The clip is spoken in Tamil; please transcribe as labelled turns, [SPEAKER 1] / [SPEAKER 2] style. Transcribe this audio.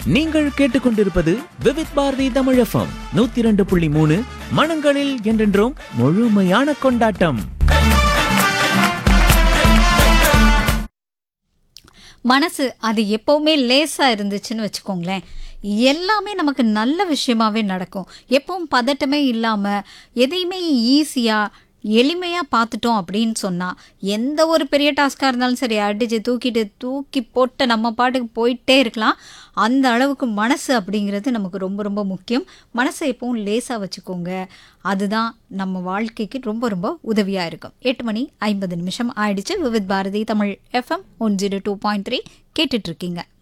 [SPEAKER 1] நீங்கள் கேட்டுக்கொண்டிருப்பது விவித் பாரதி தமிழ் எஃப்எம் நூத்தி இரண்டு புள்ளி மூணு மனங்களில் என்றென்றும் முழுமையான கொண்டாட்டம்
[SPEAKER 2] மனசு அது எப்போவுமே லேசாக இருந்துச்சுன்னு வச்சுக்கோங்களேன் எல்லாமே நமக்கு நல்ல விஷயமாவே நடக்கும் எப்பவும் பதட்டமே இல்லாமல் எதையுமே ஈஸியாக எளிமையாக பார்த்துட்டோம் அப்படின்னு சொன்னால் எந்த ஒரு பெரிய டாஸ்காக இருந்தாலும் சரி அடித்து தூக்கிட்டு தூக்கி போட்டு நம்ம பாட்டுக்கு போயிட்டே இருக்கலாம் அந்த அளவுக்கு மனசு அப்படிங்கிறது நமக்கு ரொம்ப ரொம்ப முக்கியம் மனசை எப்பவும் லேசாக வச்சுக்கோங்க அதுதான் நம்ம வாழ்க்கைக்கு ரொம்ப ரொம்ப உதவியாக இருக்கும் எட்டு மணி ஐம்பது நிமிஷம் ஆயிடுச்சு Vividh Bharati Tamil FM one zero two point three கேட்டுட்ருக்கீங்க